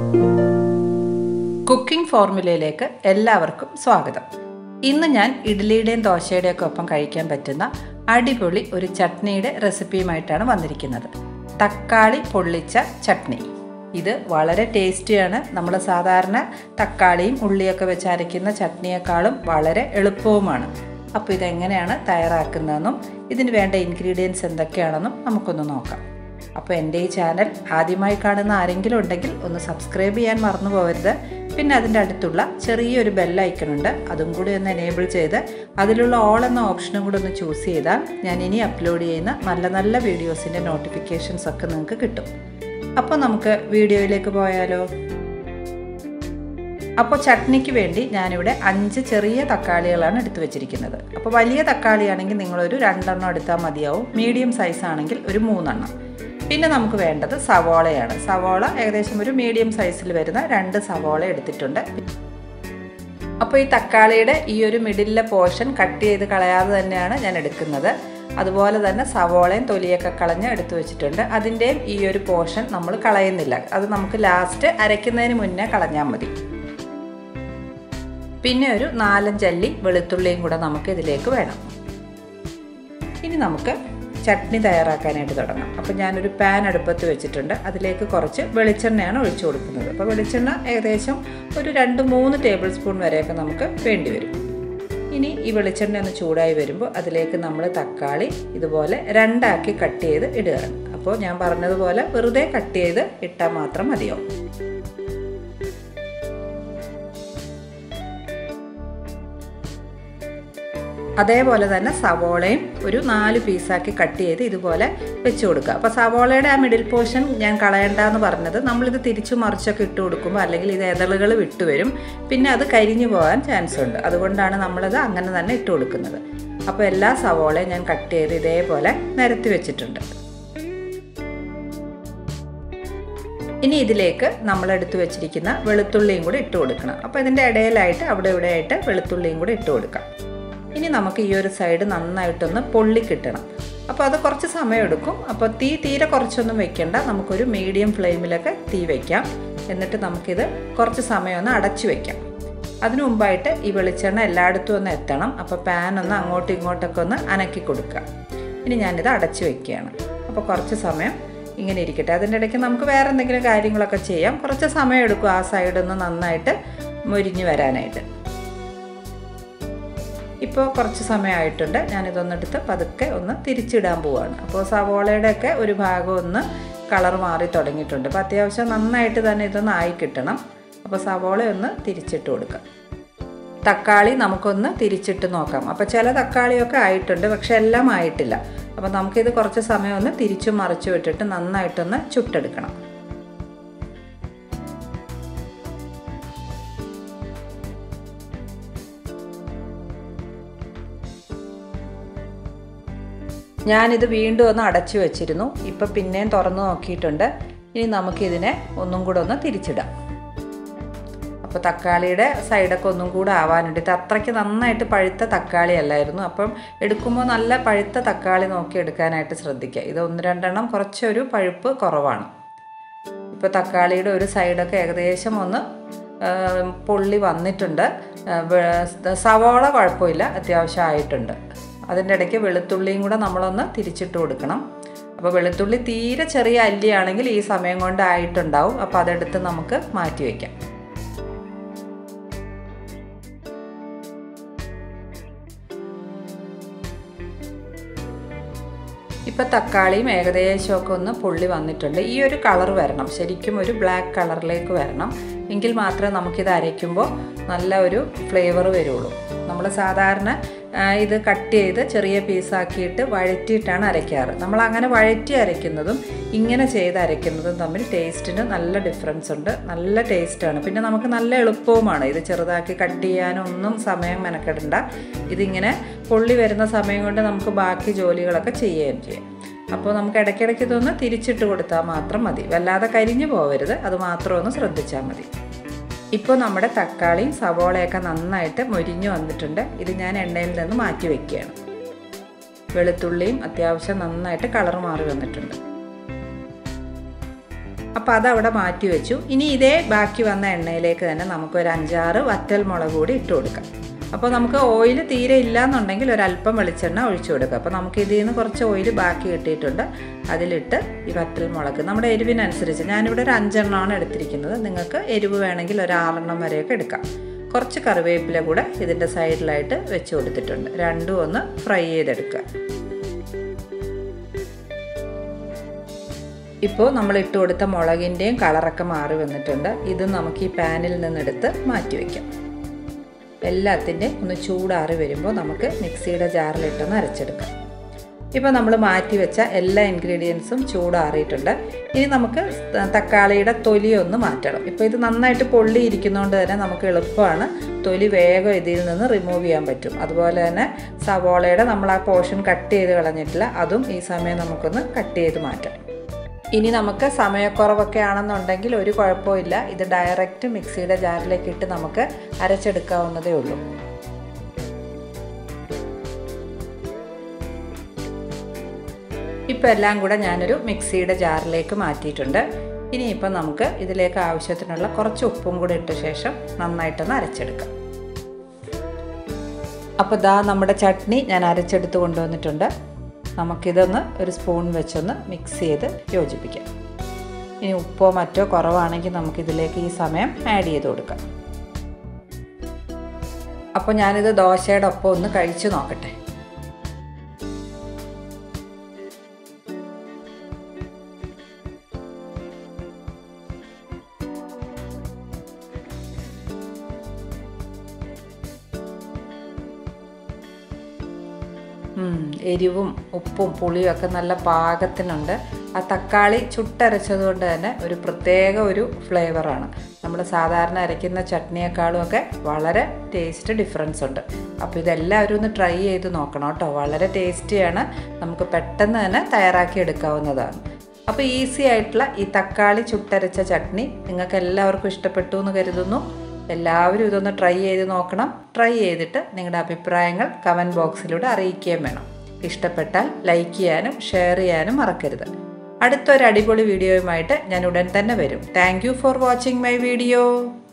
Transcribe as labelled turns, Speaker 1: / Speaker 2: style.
Speaker 1: cooking ഫോർമുലയിലേക്ക് എല്ലാവർക്കും സ്വാഗതം ഇന്ന് ഞാൻ ഇഡ്ഡലിയുടെയും ദോശയുടെയും ഒക്കെ ഒപ്പം കഴിക്കാൻ പറ്റുന്ന അടിപൊളി ഒരു ചട്നിയുടെ റെസിപ്പിയുമായിട്ടാണ് വന്നിരിക്കുന്നത് തക്കാളി പൊള്ളിച്ച ചട്നി ഇത് വളരെ ടേസ്റ്റിയാണ് നമ്മൾ സാധാരണ തക്കാളിയും ഉള്ളിയൊക്കെ വെച്ച് അരയ്ക്കുന്ന ചട്നിയേക്കാളും വളരെ എളുപ്പവുമാണ് അപ്പോൾ ഇതെങ്ങനെയാണ് തയ്യാറാക്കുന്നതെന്നും ഇതിന് വേണ്ട ഇൻഗ്രീഡിയൻസ് എന്തൊക്കെയാണെന്നും നമുക്കൊന്ന് നോക്കാം അപ്പോൾ എൻ്റെ ഈ ചാനൽ ആദ്യമായി കാണുന്ന ആരെങ്കിലും ഉണ്ടെങ്കിൽ ഒന്ന് സബ്സ്ക്രൈബ് ചെയ്യാൻ മറന്നു പോകരുത് പിന്നെ അതിൻ്റെ അടുത്തുള്ള ചെറിയൊരു ബെല്ലൈക്കൺ ഉണ്ട് അതും കൂടി ഒന്ന് എനേബിൾ ചെയ്ത് അതിലുള്ള ഓൾ എന്ന ഓപ്ഷനും കൂടി ഒന്ന് ചൂസ് ചെയ്താൽ ഞാൻ ഇനി അപ്ലോഡ് ചെയ്യുന്ന നല്ല നല്ല വീഡിയോസിൻ്റെ നോട്ടിഫിക്കേഷൻസ് ഒക്കെ നിങ്ങൾക്ക് കിട്ടും അപ്പോൾ നമുക്ക് വീഡിയോയിലേക്ക് പോയാലോ അപ്പോൾ ചട്നിക്ക് വേണ്ടി ഞാനിവിടെ അഞ്ച് ചെറിയ തക്കാളികളാണ് എടുത്തു വെച്ചിരിക്കുന്നത് അപ്പോൾ വലിയ തക്കാളിയാണെങ്കിൽ നിങ്ങളൊരു രണ്ടെണ്ണം എടുത്താൽ മതിയാവും മീഡിയം സൈസ് ആണെങ്കിൽ ഒരു മൂന്നെണ്ണം പിന്നെ നമുക്ക് വേണ്ടത് സവോളയാണ് സവോള ഏകദേശം ഒരു മീഡിയം സൈസിൽ വരുന്ന രണ്ട് സവോള എടുത്തിട്ടുണ്ട് അപ്പോൾ ഈ തക്കാളിയുടെ ഈ ഒരു മിഡിലെ പോർഷൻ കട്ട് ചെയ്ത് കളയാതെ തന്നെയാണ് ഞാൻ എടുക്കുന്നത് അതുപോലെ തന്നെ സവോളയും തൊലിയൊക്കെ കളഞ്ഞ് എടുത്തു വെച്ചിട്ടുണ്ട് അതിൻ്റെയും ഈ ഒരു പോർഷൻ നമ്മൾ കളയുന്നില്ല അത് നമുക്ക് ലാസ്റ്റ് അരയ്ക്കുന്നതിന് മുന്നേ കളഞ്ഞാൽ മതി പിന്നെ ഒരു നാലഞ്ചല്ലി വെളുത്തുള്ളിയും കൂടെ നമുക്ക് ഇതിലേക്ക് വേണം ഇനി നമുക്ക് ചട്നി തയ്യാറാക്കാനായിട്ട് തുടങ്ങാം അപ്പോൾ ഞാനൊരു പാൻ അടുപ്പത്ത് വെച്ചിട്ടുണ്ട് അതിലേക്ക് കുറച്ച് വെളിച്ചെണ്ണയാണ് ഒഴിച്ചു കൊടുക്കുന്നത് അപ്പോൾ വെളിച്ചെണ്ണ ഏകദേശം ഒരു രണ്ട് മൂന്ന് ടേബിൾ സ്പൂൺ വരെയൊക്കെ നമുക്ക് വേണ്ടി വരും ഇനി ഈ വെളിച്ചെണ്ണ ഒന്ന് ചൂടായി വരുമ്പോൾ അതിലേക്ക് നമ്മൾ തക്കാളി ഇതുപോലെ രണ്ടാക്കി കട്ട് ചെയ്ത് ഇടുകയാണ് അപ്പോൾ ഞാൻ പറഞ്ഞതുപോലെ വെറുതെ കട്ട് ചെയ്ത് ഇട്ടാൽ മാത്രം മതിയാവും അതേപോലെ തന്നെ സവോളയും ഒരു നാല് പീസാക്കി കട്ട് ചെയ്ത് ഇതുപോലെ വെച്ച് കൊടുക്കുക അപ്പോൾ സവോളയുടെ ആ മിഡിൽ പോർഷൻ ഞാൻ കളയണ്ടെന്ന് പറഞ്ഞത് നമ്മളിത് തിരിച്ചു മറിച്ചൊക്കെ ഇട്ട് കൊടുക്കുമ്പോൾ അല്ലെങ്കിൽ ഇത് എതളുകൾ വിട്ടുവരും പിന്നെ അത് കരിഞ്ഞു പോകാൻ ചാൻസ് ഉണ്ട് അതുകൊണ്ടാണ് നമ്മളിത് അങ്ങനെ തന്നെ ഇട്ട് കൊടുക്കുന്നത് അപ്പോൾ എല്ലാ സവോളയും ഞാൻ കട്ട് ചെയ്ത് ഇതേപോലെ നിരത്തി വെച്ചിട്ടുണ്ട് ഇനി ഇതിലേക്ക് നമ്മൾ എടുത്തു വെച്ചിരിക്കുന്ന വെളുത്തുള്ളിയും കൂടി ഇട്ട് കൊടുക്കണം അപ്പോൾ ഇതിൻ്റെ ഇടയിലായിട്ട് അവിടെ ഇവിടെ ആയിട്ട് വെളുത്തുള്ളിയും കൂടി ഇട്ട് കൊടുക്കാം ഇനി നമുക്ക് ഈ ഒരു സൈഡ് നന്നായിട്ടൊന്ന് പൊള്ളി കിട്ടണം അപ്പോൾ അത് കുറച്ച് സമയം എടുക്കും അപ്പോൾ തീ തീരെ കുറച്ചൊന്നും വെക്കേണ്ട നമുക്കൊരു മീഡിയം ഫ്ലെയിമിലൊക്കെ തീ വയ്ക്കാം എന്നിട്ട് നമുക്കിത് കുറച്ച് സമയം ഒന്ന് അടച്ചു വയ്ക്കാം അതിനു മുമ്പായിട്ട് ഈ വെളിച്ചെണ്ണ എല്ലായിടത്തും ഒന്ന് എത്തണം അപ്പോൾ പാൻ ഒന്ന് അങ്ങോട്ടും ഇങ്ങോട്ടൊക്കെ ഒന്ന് അനക്കി കൊടുക്കുക ഇനി ഞാനിത് അടച്ചു വയ്ക്കുകയാണ് അപ്പോൾ കുറച്ച് സമയം ഇങ്ങനെ ഇരിക്കട്ടെ അതിൻ്റെ ഇടയ്ക്ക് നമുക്ക് വേറെ എന്തെങ്കിലും കാര്യങ്ങളൊക്കെ ചെയ്യാം കുറച്ച് സമയം എടുക്കും ആ സൈഡൊന്ന് നന്നായിട്ട് മൊരിഞ്ഞ് വരാനായിട്ട് ഇപ്പോൾ കുറച്ച് സമയമായിട്ടുണ്ട് ഞാനിതൊന്നെടുത്ത് പതുക്കെ ഒന്ന് തിരിച്ചിടാൻ പോവാണ് അപ്പോൾ സവോളയുടെയൊക്കെ ഒരു ഭാഗം ഒന്ന് കളർ മാറി തുടങ്ങിയിട്ടുണ്ട് അപ്പോൾ അത്യാവശ്യം നന്നായിട്ട് തന്നെ ഇതൊന്ന് ആയി കിട്ടണം അപ്പോൾ സവോള ഒന്ന് തിരിച്ചിട്ട് കൊടുക്കാം തക്കാളി നമുക്കൊന്ന് തിരിച്ചിട്ട് നോക്കാം അപ്പോൾ ചില തക്കാളിയൊക്കെ ആയിട്ടുണ്ട് പക്ഷെ എല്ലാം ആയിട്ടില്ല അപ്പോൾ നമുക്കിത് കുറച്ച് സമയം ഒന്ന് തിരിച്ചു മറിച്ചു വിട്ടിട്ട് നന്നായിട്ടൊന്ന് ചുട്ടെടുക്കണം ഞാനിത് വീണ്ടും ഒന്ന് അടച്ചു വെച്ചിരുന്നു ഇപ്പം പിന്നെയും തുറന്നു നോക്കിയിട്ടുണ്ട് ഇനി നമുക്കിതിനെ ഒന്നും കൂടെ ഒന്ന് തിരിച്ചിടാം അപ്പോൾ തക്കാളിയുടെ സൈഡൊക്കെ ഒന്നും കൂടെ ആവാനുണ്ട് ഇത് അത്രയ്ക്ക് നന്നായിട്ട് പഴുത്ത തക്കാളി അല്ലായിരുന്നു അപ്പം എടുക്കുമ്പോൾ നല്ല പഴുത്ത തക്കാളി നോക്കി എടുക്കാനായിട്ട് ശ്രദ്ധിക്കുക ഇത് ഒന്ന് രണ്ടെണ്ണം കുറച്ചൊരു പഴുപ്പ് കുറവാണ് ഇപ്പോൾ തക്കാളിയുടെ ഒരു സൈഡൊക്കെ ഏകദേശം ഒന്ന് പൊള്ളി വന്നിട്ടുണ്ട് സവോള കുഴപ്പമില്ല അത്യാവശ്യം ആയിട്ടുണ്ട് അതിൻ്റെ ഇടയ്ക്ക് വെളുത്തുള്ളിയും കൂടെ നമ്മളൊന്ന് തിരിച്ചിട്ട് കൊടുക്കണം അപ്പോൾ വെളുത്തുള്ളി തീരെ ചെറിയ അല്ലിയാണെങ്കിൽ ഈ സമയം കൊണ്ട് ആയിട്ടുണ്ടാവും അപ്പോൾ അതെടുത്ത് നമുക്ക് മാറ്റി വയ്ക്കാം ഇപ്പം തക്കാളിയും ഏകദേശമൊക്കെ ഒന്ന് പൊള്ളി വന്നിട്ടുണ്ട് ഈ ഒരു കളർ വരണം ശരിക്കും ഒരു ബ്ലാക്ക് കളറിലേക്ക് വരണം എങ്കിൽ മാത്രമേ നമുക്കിത് അരയ്ക്കുമ്പോൾ നല്ല ഒരു ഫ്ലേവർ വരുള്ളൂ നമ്മൾ സാധാരണ ഇത് കട്ട് ചെയ്ത് ചെറിയ പീസാക്കിയിട്ട് വഴറ്റിയിട്ടാണ് അരയ്ക്കാറ് നമ്മൾ അങ്ങനെ വഴറ്റി അരയ്ക്കുന്നതും ഇങ്ങനെ ചെയ്ത് അരയ്ക്കുന്നതും തമ്മിൽ ടേസ്റ്റിന് നല്ല ഡിഫറൻസ് ഉണ്ട് നല്ല ടേസ്റ്റാണ് പിന്നെ നമുക്ക് നല്ല എളുപ്പവുമാണ് ഇത് ചെറുതാക്കി കട്ട് ചെയ്യാനൊന്നും സമയം മെനക്കെടണ്ട ഇതിങ്ങനെ പൊള്ളി വരുന്ന സമയം കൊണ്ട് നമുക്ക് ബാക്കി ജോലികളൊക്കെ ചെയ്യുകയും ചെയ്യാം അപ്പോൾ നമുക്ക് ഇടയ്ക്കിടയ്ക്ക് ഇതൊന്ന് തിരിച്ചിട്ട് കൊടുത്താൽ മാത്രം മതി വല്ലാതെ കരിഞ്ഞു പോകരുത് അത് മാത്രം ഒന്ന് ശ്രദ്ധിച്ചാൽ മതി ഇപ്പോൾ നമ്മുടെ തക്കാളിയും സവോളയൊക്കെ നന്നായിട്ട് മൊരിഞ്ഞു വന്നിട്ടുണ്ട് ഇത് ഞാൻ എണ്ണയിൽ നിന്ന് മാറ്റി വയ്ക്കുകയാണ് വെളുത്തുള്ളിയും അത്യാവശ്യം നന്നായിട്ട് കളർ മാറി വന്നിട്ടുണ്ട് അപ്പോൾ അതവിടെ മാറ്റി വെച്ചു ഇനി ഇതേ ബാക്കി വന്ന എണ്ണയിലേക്ക് തന്നെ നമുക്കൊരു അഞ്ചാറ് വറ്റൽ മുളക് കൂടി ഇട്ട് കൊടുക്കാം അപ്പോൾ നമുക്ക് ഓയിൽ തീരെ ഇല്ലയെന്നുണ്ടെങ്കിൽ ഒരല്പം വെളിച്ചെണ്ണ ഒഴിച്ചു കൊടുക്കുക അപ്പോൾ നമുക്ക് ഇതിൽ നിന്ന് കുറച്ച് ഓയിൽ ബാക്കി കിട്ടിയിട്ടുണ്ട് അതിലിട്ട് ഈ വറ്റൽ മുളക് നമ്മുടെ എരിവിനനുസരിച്ച് ഞാനിവിടെ ഒരു അഞ്ചെണ്ണമാണ് എടുത്തിരിക്കുന്നത് നിങ്ങൾക്ക് എരിവ് വേണമെങ്കിൽ ഒരു ആറെണ്ണം വരെയൊക്കെ എടുക്കാം കുറച്ച് കറിവേപ്പില കൂടെ ഇതിൻ്റെ സൈഡിലായിട്ട് വെച്ച് കൊടുത്തിട്ടുണ്ട് രണ്ടും ഒന്ന് ഫ്രൈ ചെയ്തെടുക്കുക ഇപ്പോൾ നമ്മൾ ഇട്ട് കൊടുത്ത മുളകിൻ്റെയും കളറൊക്കെ മാറി വന്നിട്ടുണ്ട് ഇത് നമുക്ക് ഈ പാനിൽ നിന്നെടുത്ത് മാറ്റി വയ്ക്കാം എല്ലാത്തിൻ്റെയും ഒന്ന് ചൂടാറി വരുമ്പോൾ നമുക്ക് മിക്സിയുടെ ജാറിലിട്ടൊന്ന് അരച്ചെടുക്കാം ഇപ്പോൾ നമ്മൾ മാറ്റി വെച്ച എല്ലാ ഇൻഗ്രീഡിയൻസും ചൂടാറിയിട്ടുണ്ട് ഇനി നമുക്ക് തക്കാളിയുടെ തൊലി ഒന്ന് മാറ്റണം ഇപ്പോൾ ഇത് നന്നായിട്ട് പൊള്ളിയിരിക്കുന്നതുകൊണ്ട് തന്നെ നമുക്ക് എളുപ്പമാണ് തൊലി വേഗം ഇതിൽ നിന്ന് റിമൂവ് ചെയ്യാൻ പറ്റും അതുപോലെ തന്നെ സവോളയുടെ നമ്മൾ ആ പോർഷൻ കട്ട് ചെയ്ത് കളഞ്ഞിട്ടില്ല അതും ഈ സമയം നമുക്കൊന്ന് കട്ട് ചെയ്ത് മാറ്റാം ഇനി നമുക്ക് സമയക്കുറവൊക്കെ ആണെന്നുണ്ടെങ്കിൽ ഒരു കുഴപ്പമില്ല ഇത് ഡയറക്റ്റ് മിക്സിയുടെ ജാറിലേക്ക് ഇട്ട് നമുക്ക് അരച്ചെടുക്കാവുന്നതേ ഉള്ളൂ ഇപ്പോൾ എല്ലാം കൂടെ ഞാനൊരു മിക്സിയുടെ ജാറിലേക്ക് മാറ്റിയിട്ടുണ്ട് ഇനിയിപ്പോൾ നമുക്ക് ഇതിലേക്ക് ആവശ്യത്തിനുള്ള കുറച്ച് ഉപ്പും കൂടെ ഇട്ട ശേഷം നന്നായിട്ടൊന്ന് അരച്ചെടുക്കാം അപ്പോൾ ദാ നമ്മുടെ ചട്നി ഞാൻ അരച്ചെടുത്ത് കൊണ്ടുവന്നിട്ടുണ്ട് നമുക്കിതൊന്ന് ഒരു സ്പൂൺ വെച്ചൊന്ന് മിക്സ് ചെയ്ത് യോജിപ്പിക്കാം ഇനി ഉപ്പോ മറ്റോ കുറവാണെങ്കിൽ നമുക്കിതിലേക്ക് ഈ സമയം ആഡ് ചെയ്ത് കൊടുക്കാം അപ്പോൾ ഞാനിത് ദോശയുടെ ഒപ്പം ഒന്ന് കഴിച്ചു നോക്കട്ടെ എരിവും ഉപ്പും പുളിയും ഒക്കെ നല്ല പാകത്തിനുണ്ട് ആ തക്കാളി ചുട്ടരച്ചത് കൊണ്ട് തന്നെ ഒരു പ്രത്യേക ഒരു ഫ്ലേവറാണ് നമ്മൾ സാധാരണ അരയ്ക്കുന്ന ചട്നിയേക്കാളും ഒക്കെ വളരെ ടേസ്റ്റ് ഡിഫറൻസ് ഉണ്ട് അപ്പോൾ ഇതെല്ലാവരും ഒന്ന് ട്രൈ ചെയ്ത് നോക്കണം കേട്ടോ വളരെ ടേസ്റ്റിയാണ് നമുക്ക് പെട്ടെന്ന് തന്നെ തയ്യാറാക്കി എടുക്കാവുന്നതാണ് അപ്പോൾ ഈസി ആയിട്ടുള്ള ഈ തക്കാളി ചുട്ടരച്ച ചട്നി നിങ്ങൾക്ക് എല്ലാവർക്കും ഇഷ്ടപ്പെട്ടു എന്ന് കരുതുന്നു എല്ലാവരും ഇതൊന്ന് ട്രൈ ചെയ്ത് നോക്കണം ട്രൈ ചെയ്തിട്ട് നിങ്ങളുടെ അഭിപ്രായങ്ങൾ കമൻറ്റ് ബോക്സിലൂടെ അറിയിക്കുകയും വേണം ഇഷ്ടപ്പെട്ടാൽ ലൈക്ക് ചെയ്യാനും ഷെയർ ചെയ്യാനും മറക്കരുത് അടുത്തൊരു അടിപൊളി വീഡിയോയുമായിട്ട് ഞാൻ ഉടൻ തന്നെ വരും thank for watching my video